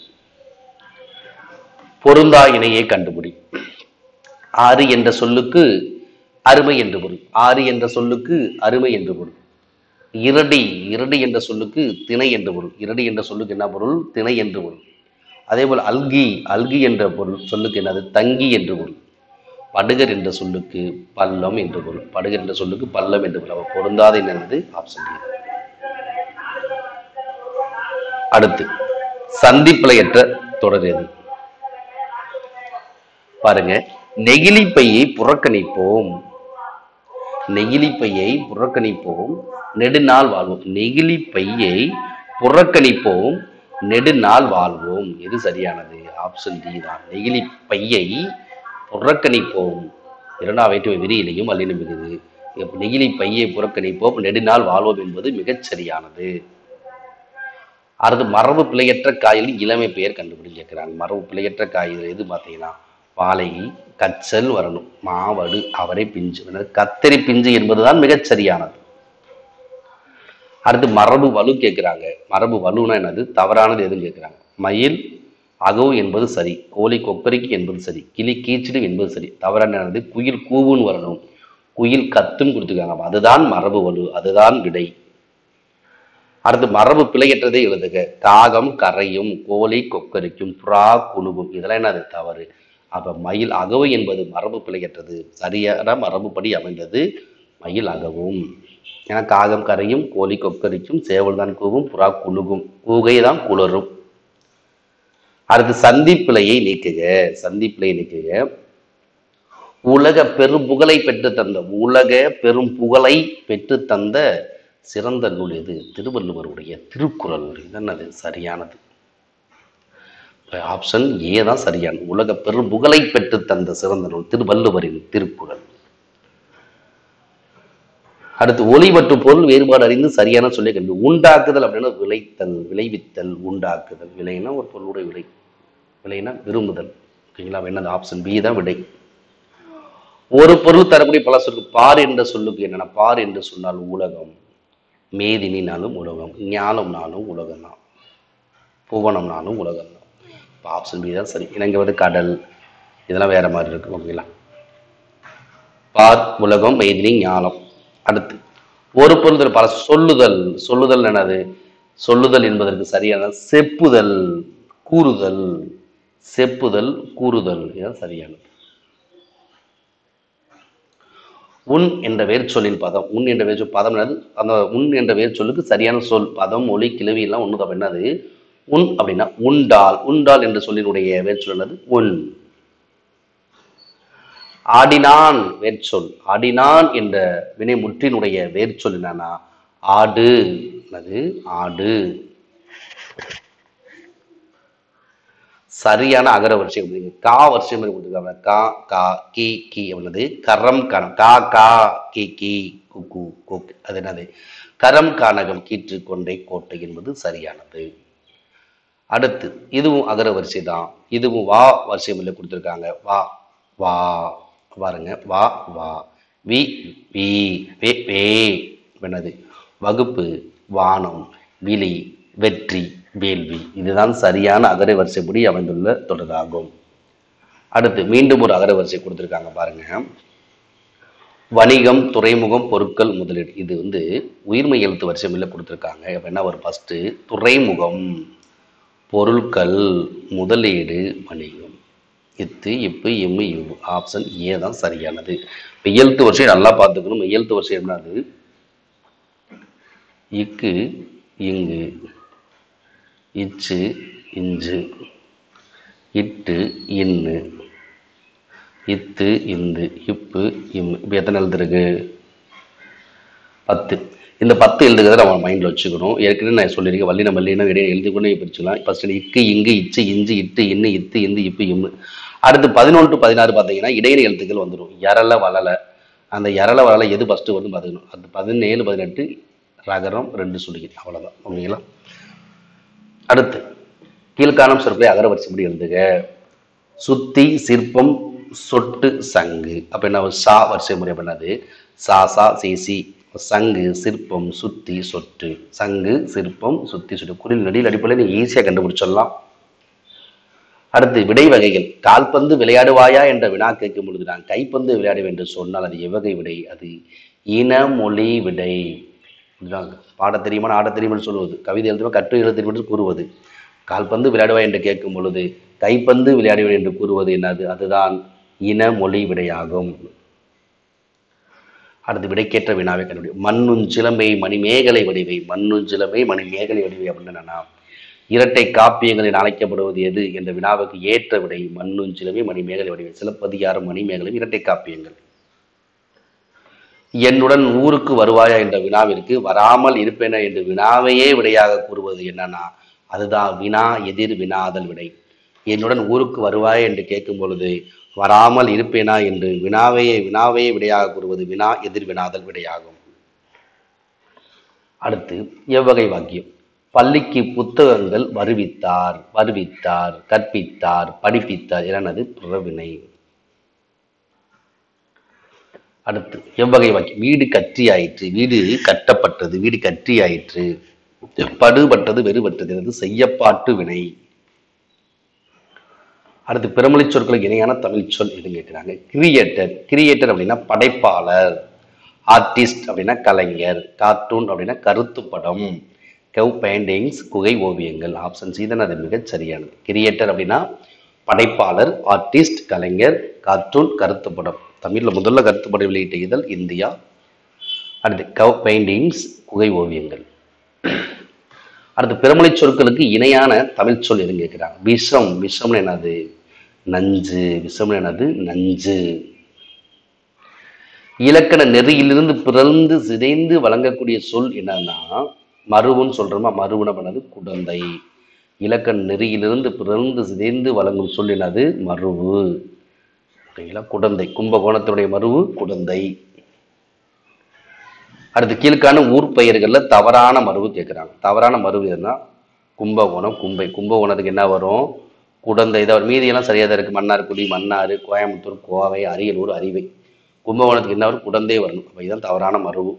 பொருந்தா இணையை கண்டுபிடி ஆறு என்ற சொல்லுக்கு அருமை என்று பொருள் ஆறு என்ற சொல்லுக்கு அருமை என்று பொருள் இரடி இரடி என்ற சொல்லுக்கு திணை என்று பொருள் இரடி என்ற சொல்லுக்கு என்ன பொருள் திணை என்று பொருள் அதே போல் அல்கி அல்கி என்ற பொருள் சொல்லுக்கு என்னது தங்கி என்று பொருள் படுகர் என்ற சொல்லுக்கு பள்ளம் என்று பொருள் படுகர் என்ற சொல்லுக்கு பள்ளம் என்று பொருள் அப்ப பொருந்தாத என்னது ஆப்ஷன் டி அடுத்து சந்திப்பிழையற்ற தொடர் எது பாருங்க நெகிழி பையை புறக்கணிப்போம் நெகிழி பையை புறக்கணிப்போம் நெடுநாள் வாழ்வோம் நெகிழி பையை புறக்கணிப்போம் நெடுநாள் வாழ்வோம் எது சரியானது ஆப்ஷன் டி தான் நெகிழி பையை புறக்கணிப்போம் இரண்டாம் வேற்றுமை விரியிலையும் அல்லின மிகுது இப்ப நெகிழி பையை புறக்கணிப்போம் நெடுநாள் வாழ்வோம் என்பது மிகச் சரியானது அடுத்து மரபு பிழையற்ற காயில் இளமை பெயர் கண்டுபிடி கேட்கிறாங்க மரபு பிழையற்ற காய்கள் எது பார்த்தீங்கன்னா வாழை கச்சல் வரணும் மாவடு அவரை பிஞ்சு என்னது கத்தரி பிஞ்சு என்பதுதான் மிகச் சரியானது அடுத்து மரபு வலு கேட்குறாங்க மரபு வலுனா என்னது தவறானது எதுன்னு கேட்குறாங்க மயில் அகவு என்பது சரி கோழி கொக்கரிக்கு என்பது சரி கிளி கீச்சிடு என்பது சரி தவறானது குயில் கூவுன்னு வரணும் குயில் கத்துன்னு கொடுத்துருக்காங்க அப்ப அதுதான் மரபு வலு அதுதான் விடை அடுத்து மரபு பிழையற்றதை எழுதுக காகம் கரையும் கோழி கொக்கரிக்கும் புறா குணுகும் இதெல்லாம் என்னது தவறு அப்ப மயில் அகவு என்பது மரபு பிழையற்றது சரியான மரபுப்படி அமைந்தது மயில் அகவும் ஏன்னா காகம் கரையும் கோழி கொக்கரிக்கும் சேவல் தான் கூவும் புறா குலுகும் கூகை தான் குளரும் அடுத்து சந்திப்பிழையை நீக்குக சந்திப்பிழையை நீக்குக உலக பெரும் புகழை பெற்று தந்த உலக பெரும் புகழை பெற்று தந்த சிறந்த நூல் எது திருவள்ளுவருடைய திருக்குறள் இதென்னது சரியானது ஆப்ஷன் ஏ தான் சரியானது உலக பெரும் புகழை பெற்று தந்த சிறந்த நூல் திருவள்ளுவரின் திருக்குறள் அடுத்து ஒளி மற்றும் பொருள் வேறுபாடு அறிந்து சரியான சொல்லை கண்டு உண்டாக்குதல் அப்படின்னா விளைத்தல் விளைவித்தல் உண்டாக்குதல் விளைனா ஒரு பொருளுடைய விளை விளைனா விரும்புதல் ஓகேங்களா அப்ப என்னது ஆப்ஷன் பி தான் விடை ஒரு பொருள் தரக்கூடிய பல சொல்லுக்கு பார் என்ற சொல்லுக்கு என்னன்னா பார் என்று சொன்னால் உலகம் மேதினினாலும் உலகம் ஞானம்னாலும் உலகம் தான் புவனம்னாலும் உலகம் தான் இப்போ ஆப்ஷன் பி தான் சரி இங்க வந்து கடல் இதெல்லாம் வேற மாதிரி இருக்கு ஓகேங்களா பார் உலகம் மெய்தினி ஞானம் அடுத்து ஒரு பொருள் தர பல சொல்லுதல் சொல்லுதல் என்னது சொல்லுதல் என்பதற்கு சரியான செப்புதல் கூறுதல் செப்புதல் கூறுதல் இதுதான் சரியானது உன் என்ற வேர்ச்சொல்லின் பதம் உன் என்ற வேர்ச்சொல் பதம் என்னது அந்த உன் என்ற வேர்ச்சொல்லுக்கு சரியான சொல் பதம் மொழி கிளவி எல்லாம் ஒன்று தான் என்னது உன் அப்படின்னா உண்டால் உண்டால் என்ற சொல்லினுடைய வேர்ச்சொல் என்னது உன் ஆடினான் வேர்ச்சொல் ஆடினான் என்ற வினைமுற்றினுடைய வேர்ச்சொல் என்னன்னா ஆடு என்னது ஆடு சரியான அகர வரிசை கொடுத்துருங்க கா வரிசை மாதிரி கொடுத்துருக்காங்க கா கா கி கி அப்படின்னது கரம் கணம் கா கா கி கி குக்கு குக் அது என்னது கரம் கானகம் கீற்று கொண்டை கோட்டை என்பது சரியானது அடுத்து இதுவும் அகர வரிசை தான் இதுவும் வா வரிசை முறையில் கொடுத்துருக்காங்க வா வா பாருங்க வா வா வி வி வே வே என்னது வகுப்பு வானம் விழி வெற்றி வேள்வி இதுதான் சரியான அகர வரிசைப்படி அமைந்துள்ள தொடராகும் அடுத்து மீண்டும் ஒரு அகர வரிசை கொடுத்துருக்காங்க பாருங்க வணிகம் துறைமுகம் பொருட்கள் முதலீடு இது வந்து உயிர்மை எழுத்து வரிசை முறையில் கொடுத்துருக்காங்க அப்ப என்ன ஒரு ஃபர்ஸ்ட் துறைமுகம் பொருட்கள் முதலீடு வணிகம் இத்து இப்பு இம்மு இவ்வு ஆப்ஷன் ஏ தான் சரியானது இப்போ எழுத்து வரிசை நல்லா பார்த்துக்கணும் எழுத்து வரிசை என்னது இக்கு இங்கு இச்சு இஞ்சு இட்டு இன்னு இத்து இந்து இப்பு இம்மு இப்போ எத்தனை எழுத்து இருக்கு பத்து இந்த பத்து எழுதுகிறத நம்ம மைண்டில் வச்சுக்கணும் ஏற்கனவே நான் சொல்லியிருக்கேன் வல்லின மல்லினம் இடையே எழுதி கொண்டு பிரிச்சுக்கலாம் ஃபர்ஸ்ட் இக்கு இங்கு இச்சு இஞ்சு இட்டு இன்னு இத்து இந்து இப்பு இம்மு அடுத்து பதினொன்று பதினாறு பார்த்தீங்கன்னா இடையின எழுத்துக்கள் வந்துடும் எரல வளல அந்த எரல வளல எது ஃபஸ்ட்டு வருதுன்னு பார்த்துக்கணும் அது பதினேழு பதினெட்டு ரகரம் ரெண்டு சொல்லிக்கிறேன் அவ்வளோதான் ஓகேங்களா அடுத்து கீழ்காணும் சொற்களை அகர வரிசைப்படி எழுதுக சுத்தி சிற்பம் சொட்டு சங்கு அப்ப என்ன சா வரிசை முறை பண்ணது சா சா சி சி சங்கு சிற்பம் சுத்தி சொட்டு சங்கு சிற்பம் சுத்தி சொட்டு குறில் நடில் அடிப்படையில் நீங்க ஈஸியாக கண்டுபிடிச்சிடலாம் அடுத்து விடை வகைகள் கால்பந்து விளையாடுவாயா என்ற வினா கேட்கும் பொழுது நான் கைப்பந்து விளையாடுவேன் என்று சொன்னால் அது எவ்வகை விடை அது இன மொழி விடை இதுதான் பாட தெரியுமா ஆட தெரியுமான்னு சொல்லுவது கவிதை எழுதுமா கற்று எழுத தெரியுமா என்று கூறுவது கால்பந்து விளையாடுவாய் என்று கேட்கும் பொழுது கைப்பந்து விளையாடுவேன் என்று கூறுவது என்னது அதுதான் இன மொழி விடையாகும் அடுத்து விடைக்கேற்ற வினாவை கண்டுபிடி மண்ணுஞ்சிலம்பை மணிமேகலை வடிவை மண்ணுஞ்சிலம்பை மணிமேகலை வடிவை அப்படின்னு என்னன்னா இரட்டை காப்பியங்களில் அழைக்கப்படுவது எது என்ற வினாவுக்கு ஏற்ற விடை மண்ணுஞ்சிலம்பை மணிமேகலை வடிவை சிலப்பதிகாரம் மணிமேகலை இரட்டை காப்பியங்கள் என்னுடன் ஊருக்கு வருவாயா என்ற வினாவிற்கு வராமல் இருப்பேன என்று வினாவையே விடையாக கூறுவது என்னன்னா அதுதான் வினா எதிர் வினாதல் விடை என்னுடன் ஊருக்கு வருவாயா என்று கேட்கும் பொழுது வராமல் இருப்பேனா என்று வினாவையே வினாவையே விடையாக கூறுவது வினா எதிர் வினாதல் விடையாகும் அடுத்து எவ்வகை வாக்கியம் பள்ளிக்கு புத்தகங்கள் வருவித்தார் வருவித்தார் கற்பித்தார் படிப்பித்தார் எனது புறவினை அடுத்து எவ்வகை வாக்கியம் வீடு கற்றியாயிற்று வீடு கட்டப்பட்டது வீடு கற்றியாயிற்று படுபட்டது வெறுபட்டது எனது செய்யப்பாட்டு வினை அடுத்து பிறமொழி சொற்களுக்கு இணையான தமிழ் சொல் எதுன்னு கேட்குறாங்க கிரியேட்டர் கிரியேட்டர் அப்படின்னா படைப்பாளர் ஆர்டிஸ்ட் அப்படின்னா கலைஞர் கார்ட்டூன் அப்படின்னா கருத்து படம் கவ் பெயிண்டிங்ஸ் குகை ஓவியங்கள் ஆப்ஷன் சி தான் அது மிகச் சரியானது கிரியேட்டர் அப்படின்னா படைப்பாளர் ஆர்டிஸ்ட் கலைஞர் கார்ட்டூன் கருத்து படம் தமிழில் முதல்ல கருத்து படம் வெளியிட்ட இதழ் இந்தியா அடுத்து கவ் பெயிண்டிங்ஸ் குகை ஓவியங்கள் அடுத்து பிறமொழி சொற்களுக்கு இணையான தமிழ் சொல் எதுன்னு கேட்குறாங்க விஷம் விஷம்னு என்னது நஞ்சு விஷம்னு என்னது நஞ்சு இலக்கண நெறியிலிருந்து பிறந்து சிதைந்து வழங்கக்கூடிய சொல் என்னன்னா மருவுன்னு சொல்றோமா மருவுன பண்ணது குடந்தை இலக்கண நெறியிலிருந்து பிறந்து சிதைந்து வழங்கும் சொல் என்னது மருவு ஓகேங்களா குடந்தை கும்பகோணத்துடைய மருவு குடந்தை அடுத்து கீழ்கான ஊர் பெயர்கள்ல தவறான மருவு கேட்குறாங்க தவறான மருவு எதுனா கும்பகோணம் கும்பை கும்பகோணத்துக்கு என்ன வரும் குடந்தை இதை மீதியெல்லாம் சரியாக தான் இருக்குது மன்னார்குடி மன்னார் கோயம்புத்தூர் கோவை அரியலூர் அரிவை கும்பகோணத்துக்கு என்ன வரும் குடந்தே வரணும் அப்போ இதுதான் தவறான மரபு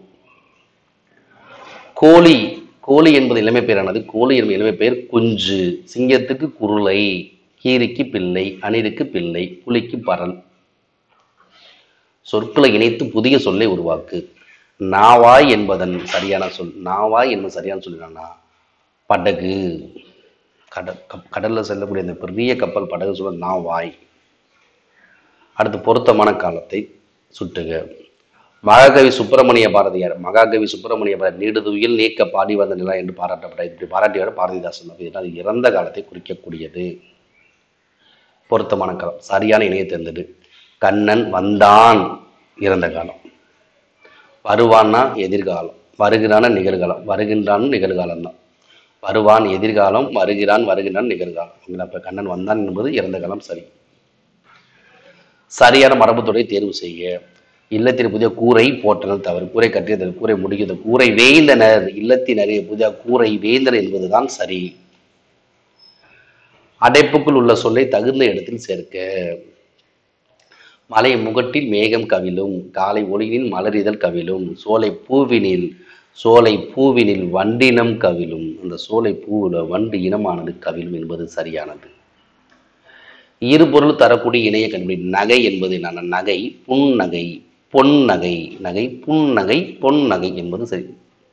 கோழி கோழி என்பது இளமை பெயரானது கோழி என்பது இளமை பெயர் குஞ்சு சிங்கத்துக்கு குருளை கீரிக்கு பிள்ளை அணிலுக்கு பிள்ளை புலிக்கு பரல் சொற்களை இணைத்து புதிய சொல்லை உருவாக்கு நாவாய் என்பதன் சரியான சொல் நாவாய் என்பது சரியான சொல் என்னன்னா படகு கடல் கப் கடல்ல செல்லக்கூடிய இந்த பெரிய கப்பல் படகு சொல்ல நாவாய் அடுத்து பொருத்தமான காலத்தை சுட்டுக மகாகவி சுப்பிரமணிய பாரதியார் மகாகவி சுப்பிரமணிய பாரதி நீடுதுயில் நீக்க பாடி வந்த நிலா என்று பாராட்டப்பட்ட இப்படி பாராட்டியவர் பாரதிதாசன் அப்ப இதனால் இறந்த காலத்தை குறிக்கக்கூடியது பொருத்தமான காலம் சரியான இணையை தேர்ந்தது கண்ணன் வந்தான் இறந்த காலம் வருவான்னா எதிர்காலம் வருகிறான நிகழ்காலம் வருகின்றான் நிகழ்காலம் தான் வருவான் எதிர்காலம் வருகிறான் வருகின்றான் நிகழ்காலம் ஓகேங்களா? அப்ப கண்ணன் வந்தான் என்பது இறந்த காலம் சரி சரியான மரபுத்துறை தேர்வு செய்ய இல்லத்தில் புதிய கூரை போட்டனர் தவறு கூரை கட்டியது கூரை முடிக்கிறது கூரை வேய்ந்தனர் இல்லத்தின் அறிய புதிய கூரை வேந்தனர் என்பதுதான் சரி அடைப்புக்குள் உள்ள சொல்லை தகுந்த இடத்தில் சேர்க்க மலை முகட்டில் மேகம் கவிழும் காலை ஒளியினில் மலரிதழ் கவிழும் சோலை பூவினில் சோலை பூவினில் வண்டினம் கவிழும் அந்த சோலை பூவில் வண்டு இனமானது கவிழும் என்பது சரியானது இரு பொருள் தரக்கூடிய இணைய கண்டுபிடி நகை என்பது என்னன்னா நகை புன்னகை பொன்னகை நகை புன்னகை பொன்னகை என்பது சரி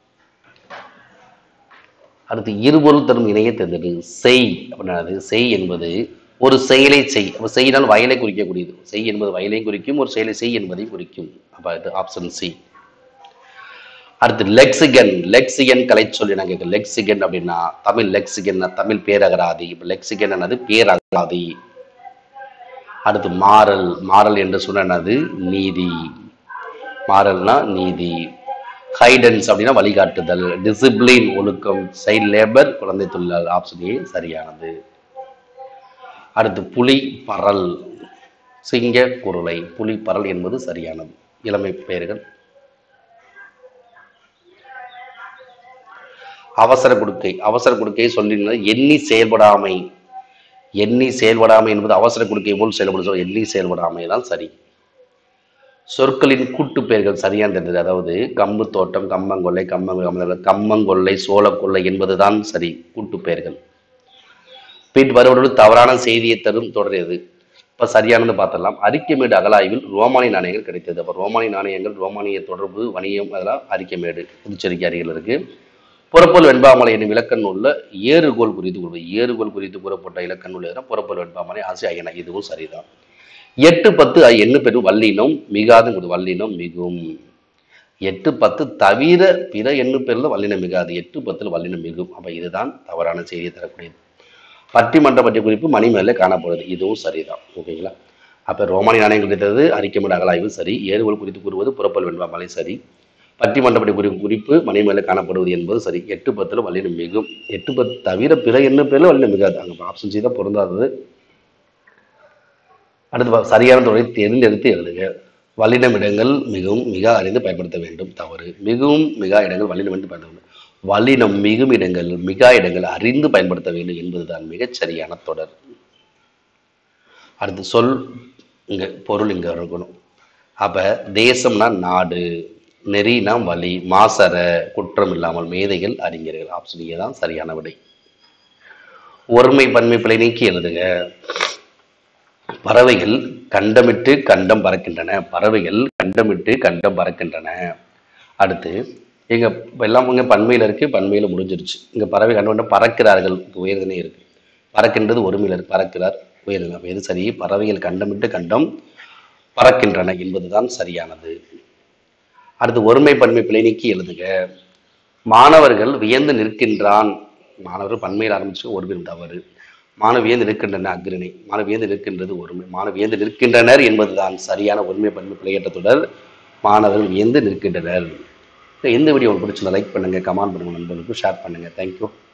அடுத்து இருபொருள் தரும் இணையை தேர்ந்தெடு செய் அப்படின்னது செய் என்பது ஒரு செயலை செய் அப்போ செய்யினால் வயலை குறிக்கக்கூடியது செய் என்பது வயலை குறிக்கும் ஒரு செயலை செய் என்பதை குறிக்கும் அப்போ இது ஆப்ஷன் சி அடுத்து லெக்சிகன் லெக்சிகன் கலைச்சொல் என்ன கேட்க லெக்சிகன் அப்படின்னா தமிழ் லெக்சிகன் தமிழ் பேரகராதி இப்போ லெக்சிகன் என்னது பேரகராதி அடுத்து மாறல் மாறல் என்று சொன்னது நீதி மாறல்னா நீதி கைடன்ஸ் அப்படின்னா வழிகாட்டுதல் டிசிப்ளின் ஒழுக்கம் சைல்ட் லேபர் குழந்தை தொழிலாளர் ஆப்ஷன் ஏ சரியானது அடுத்து புலி பரல் சிங்க குருளை புலி பரல் என்பது சரியானது இளமை பெயர்கள் அவசர கொடுக்கை அவசர கொடுக்கையை சொல்லியிருந்தது எண்ணி செயல்படாமை எண்ணி செயல்படாமை என்பது அவசர கொடுக்கை போல் செயல்படும் சொல்ல எண்ணி செயல்படாமை தான் சரி சொற்களின் கூட்டு பெயர்கள் சரியான தெரிந்தது அதாவது கம்பு தோட்டம் கம்மங்கொல்லை கம்மங்க கம்மங்கொல்லை சோளக்கொல்லை என்பதுதான் சரி கூட்டு பெயர்கள் பின் வருவதோடு தவறான செய்தியை தரும் தொடரியது இப்ப சரியானது பார்த்தலாம் அரிக்கமேடு அகலாய்வில் ரோமானிய நாணயங்கள் கிடைத்தது அப்ப ரோமானிய நாணயங்கள் ரோமானிய தொடர்பு வணிகம் அதெல்லாம் அரிக்கமேடு புதுச்சேரிக்கு அருகில் இருக்கு புறப்பொல் வெண்பாமலை என்னும் இலக்கண நூல்ல ஏறுகோல் குறித்து கூறுவது ஏறுகோல் குறித்து கூறப்பட்ட இலக்கண நூல் எதுனா புறப்பொல் வெண்பாமலை ஆசி ஐயனா இதுவும் சரிதான் எட்டு பத்து அ- எண்ணு பெரும் வல்லினம் மிகாது ஒரு வல்லினம் மிகும் எட்டு பத்து தவிர பிற எண்ணு பேர்ல வல்லினம் மிகாது எட்டு பத்துல வல்லினம் மிகும் அப்ப இதுதான் தவறான செய்தியை தரக்கூடியது பட்டிமன்ற பற்றிய குறிப்பு மணிமேல காணப்படுது இதுவும் சரிதான் ஓகேங்களா அப்ப ரோமானிய நாணயங்கள் கிடைத்தது அறிக்கைமட அகலாய்வு சரி ஏறுகோல் குறித்து கூறுவது புறப்பல் வெண்பாமலை சரி பட்டிமன்ற பற்றிய குறிப்பு குறிப்பு மணிமேல காணப்படுவது என்பது சரி எட்டு பத்துல வல்லினம் மிகும் எட்டு பத்து தவிர பிற எண்ணு பேர்ல வல்லினம் மிகாது அங்க ஆப்ஷன் சி தான் பொருந்தாதது அடுத்து பா- சரியான தொடரை தேர்ந்தெடுத்து எழுதுக வல்லினம் இடங்கள் மிகவும் மிக அறிந்து பயன்படுத்த வேண்டும் தவறு மிகவும் மிக இடங்கள் வல்லினம் என்று பயன்படுத்த வேண்டும் வல்லினம் மிகும் இடங்கள் மிக இடங்கள் அறிந்து பயன்படுத்த வேண்டும் என்பதுதான் மிகச் சரியான தொடர் அடுத்து சொல் இங்க பொருள் இங்க இருக்கணும் அப்ப தேசம்னா நாடு நெறினா வழி மாசற குற்றம் இல்லாமல் மேதைகள் அறிஞர்கள் ஆப்ஷன் ஏ தான் சரியான விடை ஒருமை பன்மை பிழை நீக்கி எழுதுக பறவைகள் கண்டமிட்டு கண்டம் பறக்கின்றன பறவைகள் கண்டமிட்டு கண்டம் பறக்கின்றன அடுத்து எங்க இப்ப எல்லாம் இங்க பன்மையில இருக்கு பன்மையில முடிஞ்சிருச்சு இங்க பறவை கண்டு பறக்கிறார்கள் இங்க உயர்தனே இருக்கு பறக்கின்றது ஒருமையில இருக்கு பறக்கிறார் உயர்தனை அப்ப எது சரி பறவைகள் கண்டமிட்டு கண்டம் பறக்கின்றன என்பதுதான் சரியானது அடுத்து ஒருமை பன்மை பிழை நீக்கி எழுதுக மாணவர்கள் வியந்து நிற்கின்றான் மாணவர்கள் பன்மையில் ஆரம்பிச்சு ஒருமையில் தவறு மாணவ வியந்து நிற்கின்றன அக்ரிணை மாணவ வியந்து நிற்கின்றது ஒருமை மாணவ வியந்து நிற்கின்றனர் என்பதுதான் சரியான ஒருமை பன்மை பிழையற்ற தொடர் மாணவர்கள் வியந்து நிற்கின்றனர் எந்த வீடியோ உங்களுக்கு பிடிச்சிருந்தா லைக் பண்ணுங்க கமெண்ட் பண்ணுங்க நண்பர்களுக்கு ஷேர் பண்ணுங்க தேங்க்யூ